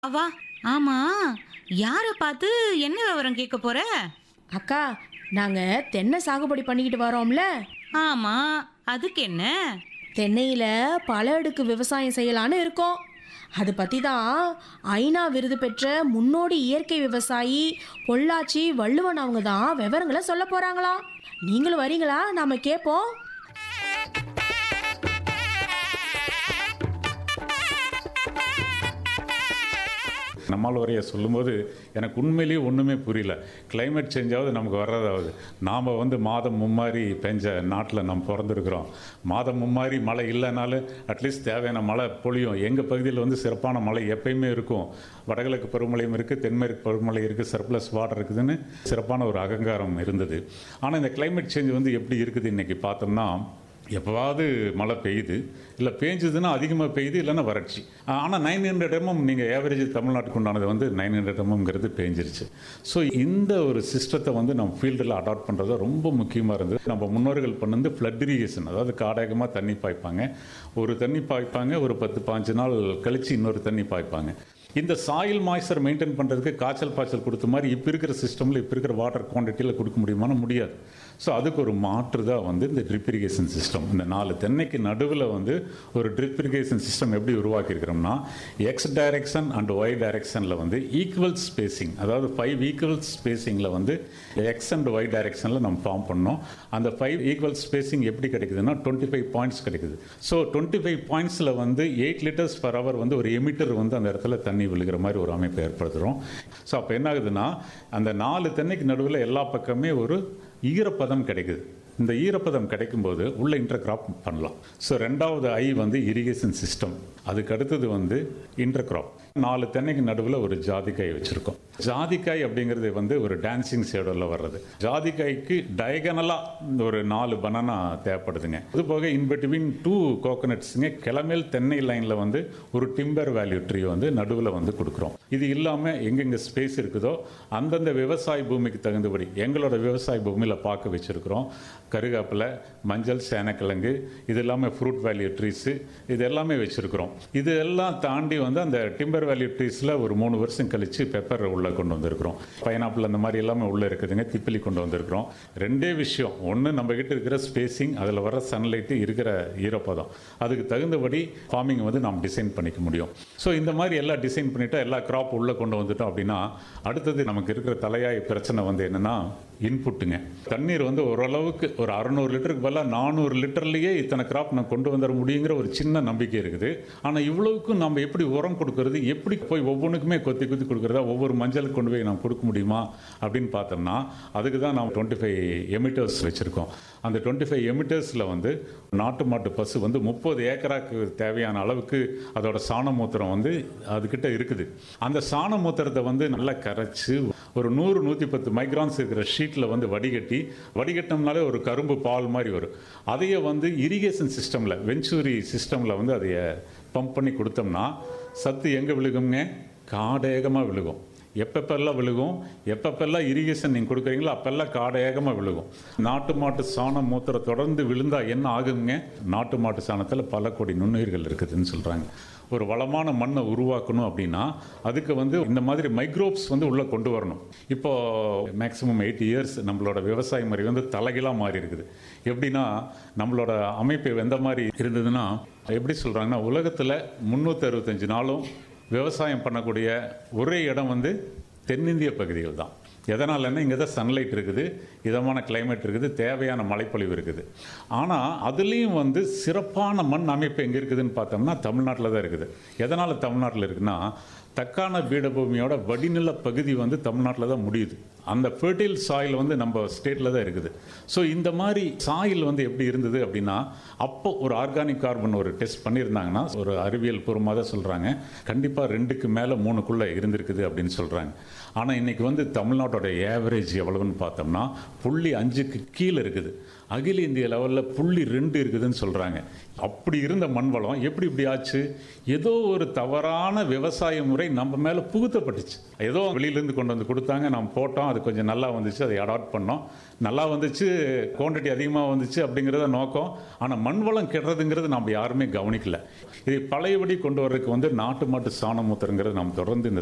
அவா ஆமா யார பார்த்து என்ன விவரம் கேட்க போற அக்கா நாங்க தென்னை சாகுபடி பண்ணிக்கிட்டு வரோம்ல ஆமா அதுக்கு என்ன தென்னையில பல அடுக்கு விவசாயம் செய்யலான்னு இருக்கோம் அது பத்தி தான் ஐநா விருது பெற்ற முன்னோடி இயற்கை விவசாயி பொள்ளாச்சி வள்ளுவன் அவங்க தான் விவரங்களை சொல்ல போறாங்களாம் நீங்களும் வரீங்களா நாம கேட்போம் நம்மால் வரைய சொல்லும்போது எனக்கு உண்மையிலேயே ஒன்றுமே புரியல climate சேஞ்சாவது நமக்கு வர்றதாவது நாம் வந்து மாதம் மும்மாரி பெஞ்ச நாட்டில் நம்ம பிறந்திருக்கிறோம் மாதம் மும்மாரி மழை இல்லைனாலும் அட்லீஸ்ட் தேவையான மழை பொழியும் எங்கள் பகுதியில் வந்து சிறப்பான மழை எப்பயுமே இருக்கும் வடகிழக்கு பருவமழையும் இருக்குது தென்மேற்கு பருவமழை இருக்குது சர்ப்ளஸ் வாட்டர் இருக்குதுன்னு சிறப்பான ஒரு அகங்காரம் இருந்தது ஆனால் இந்த climate சேஞ்ச் வந்து எப்படி இருக்குது இன்றைக்கி பார்த்தோம்னா எப்போவாவது மழை பெய்யுது இல்லை பேஞ்சுதுன்னா அதிகமாக பெய்யுது இல்லைன்னா வறட்சி ஆனால் நைன் ஹண்ட்ரட் எம்எம் நீங்கள் ஏவரேஜ் தமிழ்நாட்டுக்கு உண்டானது வந்து நைன் ஹண்ட்ரட் எம்எம்ங்கிறது பேஞ்சிருச்சு ஸோ இந்த ஒரு சிஸ்டத்தை வந்து நம்ம ஃபீல்டில் அடாப்ட் பண்ணுறது ரொம்ப முக்கியமாக இருந்தது நம்ம முன்னோர்கள் பண்ணது ஃப்ளட் இரிகேஷன் அதாவது காடகமாக தண்ணி பாய்ப்பாங்க ஒரு தண்ணி பாய்ப்பாங்க ஒரு பத்து பாஞ்சு நாள் கழித்து இன்னொரு தண்ணி பாய்ப்பாங்க இந்த சாயில் மாய்ச்சர் மெயின்டைன் பண்ணுறதுக்கு காய்ச்சல் பாய்ச்சல் கொடுத்த மாதிரி இப்போ இருக்கிற சிஸ்டமில் இப்போ இருக்கிற வாட்டர் குவான்டிட்டியில் கொடுக்க முடியுமானா முடியாது ஸோ அதுக்கு ஒரு மாற்று தான் வந்து இந்த ட்ரிப் இரிகேஷன் சிஸ்டம் இந்த நாலு தென்னைக்கு நடுவில் வந்து ஒரு ட்ரிப் இரிகேஷன் சிஸ்டம் எப்படி உருவாக்கியிருக்கிறோம்னா எக்ஸ் டைரக்ஷன் அண்ட் ஒய் டைரக்ஷனில் வந்து ஈக்குவல் ஸ்பேசிங் அதாவது ஃபைவ் ஈக்குவல் ஸ்பேசிங்கில் வந்து எக்ஸ் அண்ட் ஒய் டைரக்ஷனில் நம்ம ஃபார்ம் பண்ணோம் அந்த ஃபைவ் ஈக்குவல் ஸ்பேசிங் எப்படி கிடைக்குதுன்னா டுவெண்ட்டி ஃபைவ் பாயிண்ட்ஸ் கிடைக்குது ஸோ டுவெண்ட்டி ஃபைவ் பாயிண்ட்ஸில் வந்து எயிட் லிட்டர்ஸ் பர் ஹவர் வந்து ஒரு எமிட்டர் வந்து அந்த இடத்துல தண்ணி விழுகிற மாதிரி ஒரு அமைப்பை ஏற்படுத்துகிறோம் ஸோ அப்போ என்ன ஆகுதுன்னா அந்த நாலு தென்னைக்கு நடுவில் எல்லா பக்கமே ஒரு ஈரப்பதம் கிடைக்குது இந்த ஈரப்பதம் கிடைக்கும்போது உள்ள இன்டர் கிராப் பண்ணலாம் ஸோ ரெண்டாவது ஐ வந்து இரிகேஷன் சிஸ்டம் அதுக்கு அடுத்தது வந்து இன்டர் கிராப் நாலு தென்னைக்கு நடுவில் ஒரு ஜாதிக்காய் வச்சுருக்கோம் ஜாதிக்காய் அப்படிங்கிறது வந்து ஒரு டான்சிங் ஷேடோவில் வர்றது ஜாதிக்காய்க்கு டயகனலாக ஒரு நாலு பனானா தேவைப்படுதுங்க அது போக இன் பிட்வீன் டூ கோகனட்ஸுங்க கிளமேல் தென்னை லைனில் வந்து ஒரு டிம்பர் வேல்யூ ட்ரீ வந்து நடுவில் வந்து கொடுக்குறோம் இது இல்லாமல் எங்கெங்கே ஸ்பேஸ் இருக்குதோ அந்தந்த விவசாய பூமிக்கு தகுந்தபடி எங்களோட விவசாய பூமியில் பார்க்க வச்சுருக்கிறோம் கருகாப்பில் மஞ்சள் சேனக்கிழங்கு இது எல்லாமே ஃப்ரூட் வேல்யூ ட்ரீஸு இது எல்லாமே வச்சுருக்கிறோம் இது எல்லாம் தாண்டி வந்து அந்த டிம்பர் வேல்யூ ட்ரீஸில் ஒரு மூணு வருஷம் கழித்து பெப்பர் உள்ளே கொண்டு வந்திருக்கிறோம் பைனாப்பிள் அந்த மாதிரி எல்லாமே உள்ளே இருக்குதுங்க திப்பிலி கொண்டு வந்திருக்கிறோம் ரெண்டே விஷயம் ஒன்று நம்ம கிட்ட இருக்கிற ஸ்பேசிங் அதில் வர சன்லைட்டு இருக்கிற ஈரப்பதம் அதுக்கு தகுந்தபடி ஃபார்மிங் வந்து நாம் டிசைன் பண்ணிக்க முடியும் ஸோ இந்த மாதிரி எல்லாம் டிசைன் பண்ணிட்டா எல்லா கிராப் உள்ளே கொண்டு வந்துட்டோம் அப்படின்னா அடுத்தது நமக்கு இருக்கிற தலையாய பிரச்சனை வந்து என்னென்னா இன்புட்டுங்க தண்ணீர் வந்து ஓரளவுக்கு ஒரு அறநூறு லிட்டருக்கு பதிலாக நானூறு லிட்டர்லேயே இத்தனை கிராப் நான் கொண்டு வந்துட முடியுங்கிற ஒரு சின்ன நம்பிக்கை இருக்குது ஆனால் இவ்வளவுக்கும் நம்ம எப்படி உரம் கொடுக்கறது எப்படி போய் ஒவ்வொன்றுக்குமே கொத்தி கொத்தி கொடுக்குறதா ஒவ்வொரு மஞ்சளுக்கு கொண்டு போய் நம்ம கொடுக்க முடியுமா அப்படின்னு பார்த்தோம்னா அதுக்கு தான் நம்ம டுவெண்ட்டி ஃபைவ் எமிட்டர்ஸ் வச்சுருக்கோம் அந்த டுவெண்ட்டி ஃபைவ் எமிட்டர்ஸில் வந்து நாட்டு மாட்டு பசு வந்து முப்பது ஏக்கராக்கு தேவையான அளவுக்கு அதோட சாண மூத்திரம் வந்து அதுக்கிட்ட இருக்குது அந்த சாண மூத்திரத்தை வந்து நல்லா கரைச்சி ஒரு நூறு நூற்றி பத்து மைக்ரான்ஸ் இருக்கிற ஷீட்டில் வந்து வடிகட்டி வடிகட்டினோம்னாலே ஒரு கரும்பு பால் மாதிரி வரும் அதையே வந்து இரிகேஷன் சிஸ்டமில் வெஞ்சூரி சிஸ்டமில் வந்து அதைய பம்ப் பண்ணி கொடுத்தோம்னா சத்து எங்கே விழுகுங்க காடேகமாக விழுகும் எப்பப்பெல்லாம் விழுகும் எப்பப்பெல்லாம் இரிகேஷன் நீங்கள் கொடுக்குறீங்களோ அப்பெல்லாம் காடேகமாக விழுகும் நாட்டு மாட்டு சாணம் மூத்திரம் தொடர்ந்து விழுந்தால் என்ன ஆகுங்க நாட்டு மாட்டு சாணத்தில் பல கோடி நுண்ணுயிர்கள் இருக்குதுன்னு சொல்கிறாங்க ஒரு வளமான மண்ணை உருவாக்கணும் அப்படின்னா அதுக்கு வந்து இந்த மாதிரி மைக்ரோப்ஸ் வந்து உள்ளே கொண்டு வரணும் இப்போ மேக்ஸிமம் எயிட் இயர்ஸ் நம்மளோட விவசாய முறை வந்து தலைகீழாக மாறி இருக்குது எப்படின்னா நம்மளோட அமைப்பு எந்த மாதிரி இருந்ததுன்னா எப்படி சொல்கிறாங்கன்னா உலகத்தில் முந்நூற்றி அறுபத்தஞ்சு நாளும் விவசாயம் பண்ணக்கூடிய ஒரே இடம் வந்து தென்னிந்திய பகுதிகள் தான் எதனாலன்னா இங்கே தான் சன்லைட் இருக்குது இதமான கிளைமேட் இருக்குது தேவையான மழைப்பொழிவு இருக்குது ஆனால் அதுலேயும் வந்து சிறப்பான மண் அமைப்பு எங்கே இருக்குதுன்னு பார்த்தோம்னா தமிழ்நாட்டில் தான் இருக்குது எதனால் தமிழ்நாட்டில் இருக்குன்னா தக்கான பீடபூமியோட வடிநில பகுதி வந்து தமிழ்நாட்டில் தான் முடியுது அந்த ஃபெர்டைல் சாயில் வந்து நம்ம ஸ்டேட்டில் தான் இருக்குது ஸோ இந்த மாதிரி சாயில் வந்து எப்படி இருந்தது அப்படின்னா அப்போ ஒரு ஆர்கானிக் கார்பன் ஒரு டெஸ்ட் பண்ணியிருந்தாங்கன்னா ஒரு அறிவியல் பூர்வமாக தான் சொல்கிறாங்க கண்டிப்பாக ரெண்டுக்கு மேலே மூணுக்குள்ளே இருந்திருக்குது அப்படின்னு சொல்கிறாங்க ஆனால் இன்றைக்கி வந்து தமிழ்நாட்டோட ஏவரேஜ் எவ்வளவுன்னு பார்த்தோம்னா புள்ளி அஞ்சுக்கு கீழே இருக்குது அகில இந்திய லெவலில் புள்ளி ரெண்டு இருக்குதுன்னு சொல்கிறாங்க அப்படி இருந்த மண் வளம் எப்படி இப்படி ஆச்சு ஏதோ ஒரு தவறான விவசாய முறை நம்ம மேலே புகுத்தப்பட்டுச்சு ஏதோ வெளியிலேருந்து கொண்டு வந்து கொடுத்தாங்க நம்ம போட்டோம் அது கொஞ்சம் நல்லா வந்துச்சு அதை அடாப்ட் பண்ணோம் நல்லா வந்துச்சு குவான்டிட்டி அதிகமாக வந்துச்சு அப்படிங்கிறத நோக்கம் ஆனால் மண் வளம் கெடுறதுங்கிறது நம்ம யாருமே கவனிக்கல இதை பழையபடி கொண்டு வர்றதுக்கு வந்து நாட்டு மாட்டு சாணம் மூத்திரங்கிறது நம்ம தொடர்ந்து இந்த